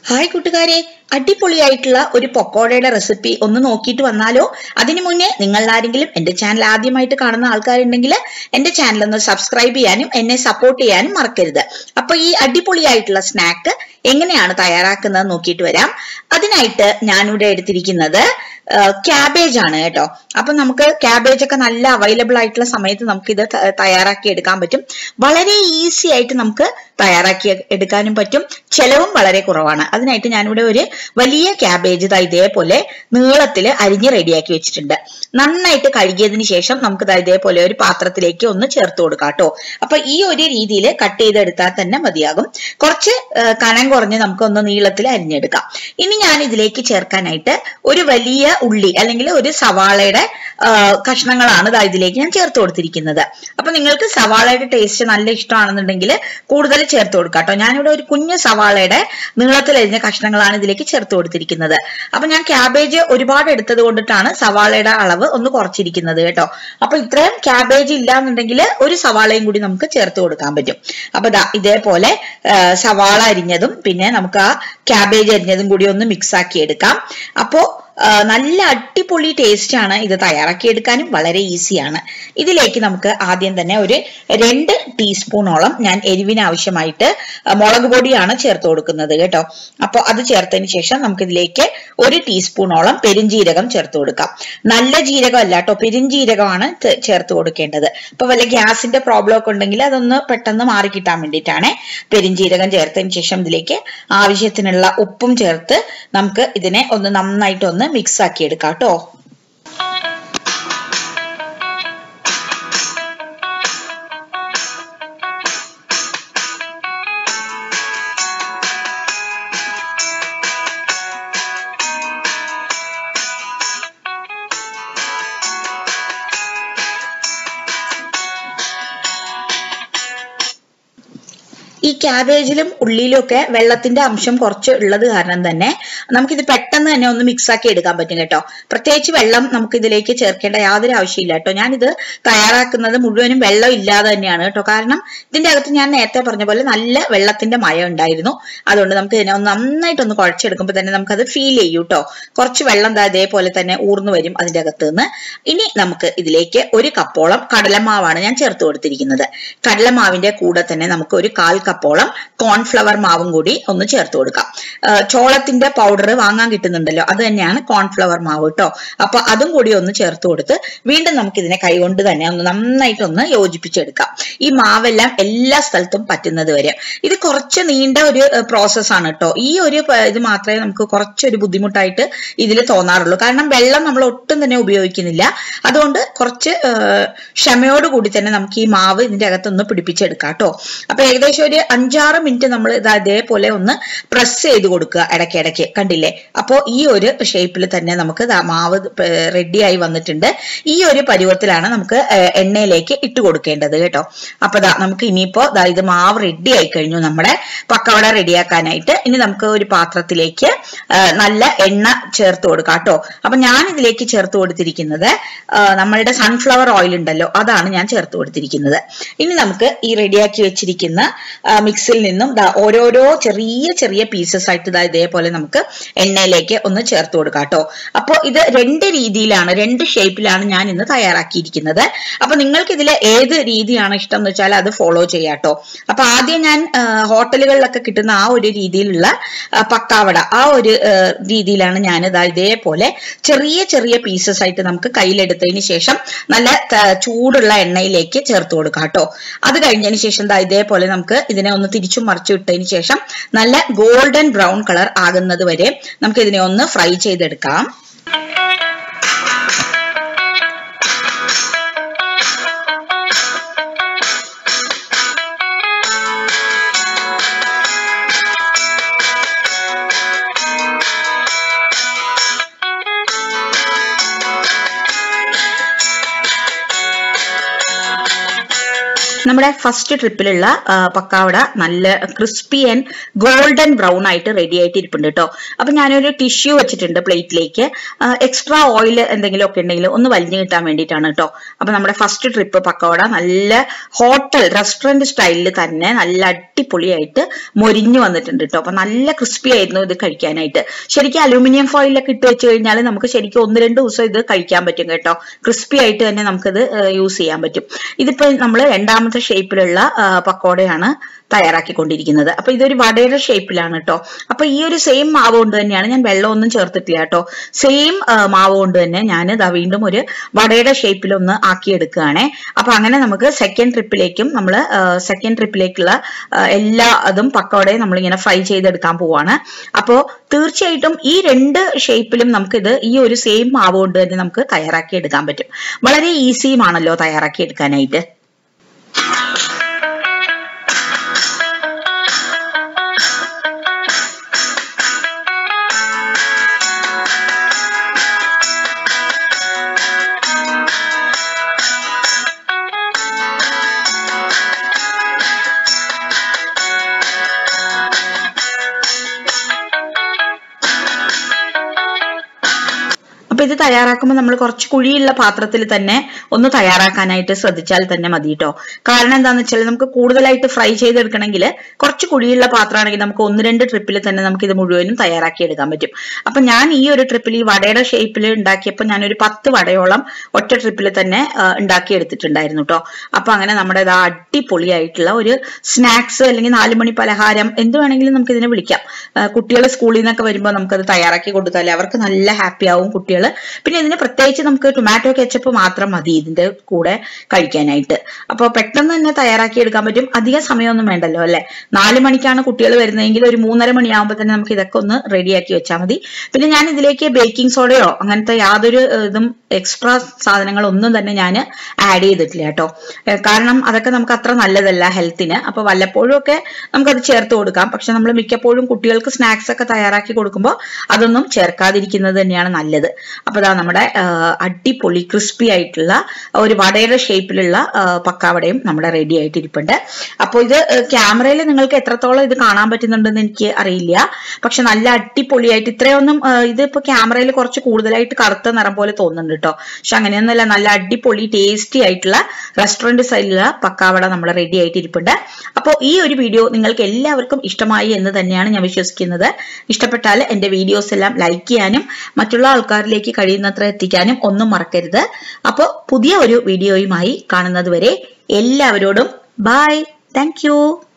hi കൂട്ടുകാരെ അടിപൊളിയായിട്ടുള്ള ഒരു പൊക്കോടയുടെ റെസിപ്പി ഒന്ന് നോക്കിയിട്ട് വന്നാലോ അതിനു മുന്നേ നിങ്ങൾ ആരെങ്കിലും എന്റെ ചാനൽ ആദ്യമായിട്ട് കാണുന്ന ആൾക്കാരുണ്ടെങ്കിൽ എന്റെ ചാനൽ ഒന്ന് സബ്സ്ക്രൈബ് ചെയ്യാനും എന്നെ സപ്പോർട്ട് ചെയ്യാനും മറക്കരുത് അപ്പൊ ഈ അടിപൊളിയായിട്ടുള്ള സ്നാക്ക് എങ്ങനെയാണ് തയ്യാറാക്കുന്നത് നോക്കിയിട്ട് വരാം അതിനായിട്ട് ഞാനിവിടെ എടുത്തിരിക്കുന്നത് ക്യാബേജ് ആണ് കേട്ടോ അപ്പൊ നമുക്ക് ക്യാബേജ് ഒക്കെ നല്ല അവൈലബിൾ ആയിട്ടുള്ള സമയത്ത് നമുക്ക് ഇത് തയ്യാറാക്കി എടുക്കാൻ പറ്റും വളരെ ഈസി ആയിട്ട് നമുക്ക് തയ്യാറാക്കി എടുക്കാനും പറ്റും ചെലവും വളരെ കുറവാണ് അതിനായിട്ട് ഞാനിവിടെ ഒരു വലിയ ക്യാബേജ് ഇതാ ഇതേപോലെ നീളത്തിൽ അരിഞ്ഞ് റെഡിയാക്കി വെച്ചിട്ടുണ്ട് നന്നായിട്ട് കഴുകിയതിന് ശേഷം നമുക്ക് ഇതാ ഇതേപോലെ ഒരു പാത്രത്തിലേക്ക് ഒന്ന് ചേർത്ത് കൊടുക്കാം കേട്ടോ അപ്പൊ ഈ ഒരു രീതിയിൽ കട്ട് ചെയ്തെടുത്താൽ തന്നെ മതിയാകും കുറച്ച് കനം കുറഞ്ഞ് നമുക്ക് ഒന്ന് നീളത്തിൽ അരിഞ്ഞെടുക്കാം ഇനി ഞാൻ ഇതിലേക്ക് ചേർക്കാനായിട്ട് ഒരു വലിയ ഉള്ളി അല്ലെങ്കിൽ ഒരു സവാളയുടെ കഷ്ണങ്ങളാണ് ഇതാ ഇതിലേക്ക് ഞാൻ ചേർത്ത് കൊടുത്തിരിക്കുന്നത് അപ്പൊ നിങ്ങൾക്ക് സവാളയുടെ ടേസ്റ്റ് നല്ല ഇഷ്ടമാണെന്നുണ്ടെങ്കിൽ കൂടുതൽ ചേർത്ത് കൊടുക്കാം കേട്ടോ ഞാനിവിടെ ഒരു കുഞ്ഞു സവാളയുടെ നീളത്തിൽ അരിഞ്ഞ കഷ്ണങ്ങളാണ് ഇതിലേക്ക് ചേർത്ത് കൊടുത്തിരിക്കുന്നത് അപ്പൊ ഞാൻ ക്യാബേജ് ഒരുപാട് എടുത്തത് കൊണ്ടിട്ടാണ് സവാളയുടെ അളവ് ഒന്ന് കുറച്ചിരിക്കുന്നത് കേട്ടോ അപ്പൊ ഇത്രയും ക്യാബേജ് ഇല്ലാന്നുണ്ടെങ്കിൽ ഒരു സവാളയും കൂടി നമുക്ക് ചേർത്ത് കൊടുക്കാൻ പറ്റും അപ്പൊ ദാ ഇതേപോലെ സവാള അരിഞ്ഞതും പിന്നെ നമുക്ക് ആ ക്യാബേജ് അരിഞ്ഞതും കൂടി ഒന്ന് മിക്സ് ആക്കി എടുക്കാം അപ്പോ നല്ല അടിപൊളി ടേസ്റ്റ് ആണ് ഇത് തയ്യാറാക്കി എടുക്കാനും വളരെ ഈസിയാണ് ഇതിലേക്ക് നമുക്ക് ആദ്യം തന്നെ ഒരു രണ്ട് ടീസ്പൂണോളം ഞാൻ എരിവിന് ആവശ്യമായിട്ട് മുളക് പൊടിയാണ് ചേർത്ത് കൊടുക്കുന്നത് കേട്ടോ അപ്പോൾ അത് ചേർത്തതിന് ശേഷം നമുക്ക് ഇതിലേക്ക് ഒരു ടീസ്പൂണോളം പെരുംജീരകം ചേർത്ത് കൊടുക്കാം നല്ല ജീരകം അല്ല കേട്ടോ പെരുംജീരകമാണ് ചേർത്ത് കൊടുക്കേണ്ടത് അപ്പൊ വല്ല ഗ്യാസിന്റെ പ്രോബ്ലം ഒക്കെ ഉണ്ടെങ്കിൽ അതൊന്ന് പെട്ടെന്ന് മാറി കിട്ടാൻ വേണ്ടിയിട്ടാണ് പെരുംജീരകം ചേർത്തതിന് ശേഷം ഇതിലേക്ക് ആവശ്യത്തിനുള്ള ഉപ്പും ചേർത്ത് നമുക്ക് ഇതിനെ ഒന്ന് നന്നായിട്ടൊന്ന് മിക്സ് ആക്കി എടുക്കാം കേട്ടോ ഈ ക്യാബേജിലും ഉള്ളിയിലും ഒക്കെ വെള്ളത്തിന്റെ അംശം കുറച്ച് ഉള്ളത് കാരണം തന്നെ നമുക്കിത് പെട്ടെന്ന് തന്നെ ഒന്ന് മിക്സ് ആക്കി എടുക്കാൻ പറ്റും കേട്ടോ പ്രത്യേകിച്ച് വെള്ളം നമുക്ക് ഇതിലേക്ക് ചേർക്കേണ്ട യാതൊരു ആവശ്യമില്ല കേട്ടോ ഞാനിത് തയ്യാറാക്കുന്നത് മുഴുവനും വെള്ളം ഇല്ലാതെ തന്നെയാണ് കേട്ടോ കാരണം ഇതിന്റെ അകത്ത് ഞാൻ നേരത്തെ പറഞ്ഞ പോലെ നല്ല വെള്ളത്തിന്റെ മയം ഉണ്ടായിരുന്നു അതുകൊണ്ട് നമുക്ക് ഇതിനെ ഒന്ന് നന്നായിട്ടൊന്ന് കുഴച്ചെടുക്കുമ്പോൾ തന്നെ നമുക്കത് ഫീൽ ചെയ്യും കേട്ടോ കുറച്ച് വെള്ളം ദാ ഇതേപോലെ തന്നെ ഊർന്നു വരും അതിന്റെ അകത്ത് നിന്ന് ഇനി നമുക്ക് ഇതിലേക്ക് ഒരു കപ്പോളം കടലമാവാണ് ഞാൻ ചേർത്ത് കൊടുത്തിരിക്കുന്നത് കടലമാവിന്റെ കൂടെ തന്നെ നമുക്ക് ഒരു കാൽ കപ്പോളം കോൺഫ്ലവർ മാവും കൂടി ഒന്ന് ചേർത്ത് കൊടുക്കാം ചോളത്തിന്റെ പൗഡർ വാങ്ങാൻ കിട്ടുന്നുണ്ടല്ലോ അത് തന്നെയാണ് കോൺഫ്ലവർ മാവ് കേട്ടോ അപ്പൊ അതും കൂടി ഒന്ന് ചേർത്ത് കൊടുത്ത് വീണ്ടും നമുക്ക് ഇതിനെ കൈകൊണ്ട് തന്നെ ഒന്ന് നന്നായിട്ടൊന്ന് യോജിപ്പിച്ചെടുക്കാം ഈ മാവെല്ലാം എല്ലാ സ്ഥലത്തും പറ്റുന്നത് വരെ ഇത് കുറച്ച് നീണ്ട ഒരു പ്രോസസ്സാണ് കേട്ടോ ഈ ഒരു ഇത് മാത്രമേ നമുക്ക് കുറച്ചൊരു ബുദ്ധിമുട്ടായിട്ട് ഇതിൽ തോന്നാറുള്ളൂ കാരണം വെള്ളം നമ്മൾ ഒട്ടും തന്നെ ഉപയോഗിക്കുന്നില്ല അതുകൊണ്ട് കുറച്ച് ക്ഷമയോട് കൂടി തന്നെ നമുക്ക് ഈ മാവ് ഇതിന്റെ അകത്തൊന്ന് പിടിപ്പിച്ചെടുക്കാം കേട്ടോ അപ്പൊ ഏകദേശം ഒരു അഞ്ചാറ് മിനിറ്റ് നമ്മൾ ഇത് അതേപോലെ ഒന്ന് പ്രസ് ചെയ്ത് കൊടുക്കുക ഇടയ്ക്കിടയ്ക്ക് കണ്ടില്ലേ അപ്പോൾ ഈ ഒരു ഷേപ്പിൽ തന്നെ നമുക്ക് മാവ് റെഡിയായി വന്നിട്ടുണ്ട് ഈ ഒരു പരുവത്തിലാണ് നമുക്ക് എണ്ണയിലേക്ക് ഇട്ട് കൊടുക്കേണ്ടത് കേട്ടോ അപ്പൊ ദാ നമുക്ക് ഇനിയിപ്പോ ദാ ഇത് മാവ് റെഡി ആയി കഴിഞ്ഞു നമ്മുടെ പക്കവട റെഡിയാക്കാനായിട്ട് ഇനി നമുക്ക് ഒരു പാത്രത്തിലേക്ക് നല്ല എണ്ണ ചേർത്ത് കൊടുക്കാം കേട്ടോ അപ്പൊ ഞാൻ ഇതിലേക്ക് ചേർത്ത് കൊടുത്തിരിക്കുന്നത് നമ്മളുടെ സൺഫ്ലവർ ഓയിൽ ഉണ്ടല്ലോ അതാണ് ഞാൻ ചേർത്ത് കൊടുത്തിരിക്കുന്നത് ഇനി നമുക്ക് ഈ റെഡിയാക്കി വെച്ചിരിക്കുന്ന മിക്സിൽ നിന്നും ദാ ഓരോരോ ചെറിയ ചെറിയ പീസസ് ആയിട്ട് ഇതാ ഇതേപോലെ നമുക്ക് എണ്ണയിലേക്ക് ഒന്ന് ചേർത്ത് കൊടുക്കാം കേട്ടോ അപ്പോൾ ഇത് രണ്ട് രീതിയിലാണ് രണ്ട് ഷേപ്പിലാണ് ഞാൻ ഇന്ന് തയ്യാറാക്കിയിരിക്കുന്നത് അപ്പൊ നിങ്ങൾക്ക് ഇതിൽ ഏത് രീതിയാണ് ഇഷ്ടം എന്ന് വെച്ചാൽ അത് ഫോളോ ചെയ്യാട്ടോ അപ്പൊ ആദ്യം ഞാൻ ഹോട്ടലുകളിലൊക്കെ കിട്ടുന്ന ആ ഒരു രീതിയിലുള്ള പക്കാവട ആ ഒരു രീതിയിലാണ് ഞാൻ ഇതാ ഇതേപോലെ ചെറിയ ചെറിയ പീസസ് ആയിട്ട് നമുക്ക് കയ്യിലെടുത്തതിന് ശേഷം നല്ല ചൂടുള്ള എണ്ണയിലേക്ക് ചേർത്ത് കൊടുക്കാം കേട്ടോ അത് കഴിഞ്ഞതിന് ശേഷം ദാ ഇതേപോലെ നമുക്ക് ഇതിനെ ഒന്ന് തിരിച്ചും മറിച്ചു വിട്ടതിന് ശേഷം നല്ല ഗോൾഡൻ ബ്രൗൺ കളർ ആകുന്നത് വരെ നമുക്ക് ഇതിനെ ഒന്ന് ഫ്രൈ ചെയ്തെടുക്കാം നമ്മുടെ ഫസ്റ്റ് ട്രിപ്പിലുള്ള പക്കാവട നല്ല ക്രിസ്പി ആൻഡ് ഗോൾഡൻ ബ്രൗൺ ആയിട്ട് റെഡി ആയിട്ട് ഇരിപ്പുണ്ട് കേട്ടോ അപ്പൊ ഞാനൊരു ടിഷ്യൂ വെച്ചിട്ടുണ്ട് പ്ലേറ്റിലേക്ക് എക്സ്ട്രാ ഓയിൽ എന്തെങ്കിലും ഒക്കെ ഉണ്ടെങ്കിൽ ഒന്ന് വലിഞ്ഞു കിട്ടാൻ വേണ്ടിയിട്ടാണ് കേട്ടോ അപ്പൊ നമ്മുടെ ഫസ്റ്റ് ട്രിപ്പ് പക്കവട നല്ല ഹോട്ടൽ റെസ്റ്റോറന്റ് സ്റ്റൈലിൽ തന്നെ നല്ല അടിപൊളിയായിട്ട് മൊരിഞ്ഞു വന്നിട്ടുണ്ട് കേട്ടോ അപ്പൊ നല്ല ക്രിസ്പി ആയിരുന്നു ഇത് കഴിക്കാനായിട്ട് ശരിക്കും അലൂമിനിയം ഫോയിലൊക്കെ ഇട്ട് വെച്ച് കഴിഞ്ഞാൽ നമുക്ക് ശരിക്കും ഒന്ന് രണ്ട് ദിവസം ഇത് കഴിക്കാൻ പറ്റും കേട്ടോ ക്രിസ്പി ആയിട്ട് തന്നെ നമുക്കിത് യൂസ് ചെയ്യാൻ പറ്റും ഇതിപ്പോ നമ്മൾ രണ്ടാമത്തെ ഷേപ്പിലുള്ള പക്കോടയാണ് തയ്യാറാക്കിക്കൊണ്ടിരിക്കുന്നത് അപ്പൊ ഇതൊരു വടയുടെ ഷേപ്പിലാണ് കേട്ടോ അപ്പൊ ഈ ഒരു സെയിം മാവ് കൊണ്ട് തന്നെയാണ് ഞാൻ വെള്ളമൊന്നും ചേർത്തിട്ടില്ല കേട്ടോ സെയിം മാവ് കൊണ്ട് തന്നെ ഞാൻ ഇതാ വീണ്ടും ഒരു വടയുടെ ഷേപ്പിലൊന്ന് ആക്കിയെടുക്കുകയാണേ അപ്പൊ അങ്ങനെ നമുക്ക് സെക്കൻഡ് ട്രിപ്പിലേക്കും നമ്മൾ സെക്കൻഡ് ട്രിപ്പിലേക്കുള്ള എല്ലാ അതും പക്കോടയും നമ്മളിങ്ങനെ ഫ്രൈ ചെയ്തെടുക്കാൻ പോവാണ് അപ്പോ തീർച്ചയായിട്ടും ഈ രണ്ട് ഷേപ്പിലും നമുക്കിത് ഈ ഒരു സെയിം മാവ് കൊണ്ട് തന്നെ നമുക്ക് തയ്യാറാക്കി എടുക്കാൻ പറ്റും വളരെ ഈസിയുമാണല്ലോ തയ്യാറാക്കി എടുക്കാനായിട്ട് അപ്പൊ ഇത് തയ്യാറാക്കുമ്പോൾ നമ്മൾ കുറച്ച് കുഴിയുള്ള പാത്രത്തിൽ തന്നെ ഒന്ന് തയ്യാറാക്കാനായിട്ട് ശ്രദ്ധിച്ചാൽ തന്നെ മതി കേട്ടോ കാരണം എന്താന്ന് വെച്ചാൽ നമുക്ക് കൂടുതലായിട്ട് ഫ്രൈ ചെയ്തെടുക്കണമെങ്കിൽ കുറച്ച് കുഴിയുള്ള പാത്രമാണെങ്കിൽ നമുക്ക് ഒന്ന് രണ്ട് ട്രിപ്പിൽ തന്നെ നമുക്ക് ഇത് മുഴുവനും തയ്യാറാക്കി എടുക്കാൻ പറ്റും അപ്പൊ ഞാൻ ഈ ഒരു ട്രിപ്പിൽ ഈ വടയുടെ ഷേപ്പിൽ ഉണ്ടാക്കിയപ്പോൾ ഞാൻ ഒരു പത്ത് വടയോളം ഒറ്റ ട്രിപ്പിൽ തന്നെ ഉണ്ടാക്കി എടുത്തിട്ടുണ്ടായിരുന്നു കേട്ടോ അപ്പൊ അങ്ങനെ നമ്മുടെ ഇതാ അടിപൊളിയായിട്ടുള്ള ഒരു സ്നാക്സ് അല്ലെങ്കിൽ നാല് മണി പലഹാരം എന്ത് വേണമെങ്കിലും നമുക്ക് ഇതിനെ വിളിക്കാം കുട്ടികൾ സ്കൂളിൽ നിന്നൊക്കെ വരുമ്പോൾ നമുക്കത് തയ്യാറാക്കി കൊടുത്താൽ അവർക്ക് നല്ല ഹാപ്പി ആവും കുട്ടികൾ പിന്നെ ഇതിന് പ്രത്യേകിച്ച് നമുക്ക് ടൊമാറ്റോ കെച്ചപ്പ് മാത്രം മതി ഇതിന്റെ കൂടെ കഴിക്കാനായിട്ട് അപ്പോൾ പെട്ടെന്ന് തന്നെ തയ്യാറാക്കി എടുക്കാൻ പറ്റും അധികം സമയമൊന്നും വേണ്ടല്ലോ അല്ലെ നാല് മണിക്കാണ് കുട്ടികൾ വരുന്നതെങ്കിൽ ഒരു മൂന്നര മണിയാകുമ്പോൾ തന്നെ നമുക്ക് ഇതൊക്കെ ഒന്ന് റെഡിയാക്കി വെച്ചാൽ മതി പിന്നെ ഞാൻ ഇതിലേക്ക് ബേക്കിംഗ് സോഡയോ അങ്ങനത്തെ യാതൊരു ഇതും എക്സ്ട്രാ സാധനങ്ങളൊന്നും തന്നെ ഞാൻ ആഡ് ചെയ്തിട്ടില്ല കേട്ടോ കാരണം അതൊക്കെ നമുക്ക് അത്ര നല്ലതല്ല ഹെൽത്തിന് അപ്പൊ വല്ലപ്പോഴും ഒക്കെ നമുക്കത് ചേർത്ത് കൊടുക്കാം പക്ഷെ നമ്മൾ മിക്കപ്പോഴും കുട്ടികൾക്ക് സ്നാക്സ് ഒക്കെ തയ്യാറാക്കി കൊടുക്കുമ്പോൾ അതൊന്നും ചേർക്കാതിരിക്കുന്നത് തന്നെയാണ് നല്ലത് അപ്പൊ ഇതാ നമ്മുടെ അടിപൊളി ക്രിസ്പി ആയിട്ടുള്ള ഒരു വടയുടെ ഷേപ്പിലുള്ള പക്കാവടയും നമ്മുടെ റെഡി ആയിട്ട് ഇരിപ്പുണ്ട് അപ്പോൾ ഇത് ക്യാമറയിൽ നിങ്ങൾക്ക് എത്രത്തോളം ഇത് കാണാൻ പറ്റുന്നുണ്ടെന്ന് എനിക്ക് അറിയില്ല പക്ഷെ നല്ല അടിപൊളിയായിട്ട് ഇത്രയൊന്നും ഇതിപ്പോ ക്യാമറയിൽ കുറച്ച് കൂടുതലായിട്ട് കറുത്ത നിറം പോലെ തോന്നുന്നുണ്ട് കേട്ടോ പക്ഷെ അങ്ങനെയൊന്നുമല്ല നല്ല അടിപൊളി ടേസ്റ്റി ആയിട്ടുള്ള റെസ്റ്റോറന്റ് സ്റ്റൈലിലുള്ള പക്കാവട നമ്മൾ റെഡി ആയിട്ട് ഇരിപ്പുണ്ട് അപ്പോൾ ഈ ഒരു വീഡിയോ നിങ്ങൾക്ക് എല്ലാവർക്കും ഇഷ്ടമായി എന്ന് തന്നെയാണ് ഞാൻ വിശ്വസിക്കുന്നത് ഇഷ്ടപ്പെട്ടാൽ എന്റെ വീഡിയോസ് എല്ലാം ലൈക്ക് ചെയ്യാനും മറ്റുള്ള ആൾക്കാരിലേക്ക് കഴിയുന്നത്ര എത്തിക്കാനും ഒന്നും മറക്കരുത് അപ്പോൾ പുതിയ ഒരു വീഡിയോയുമായി കാണുന്നത് വരെ എല്ലാവരോടും ബൈ താങ്ക്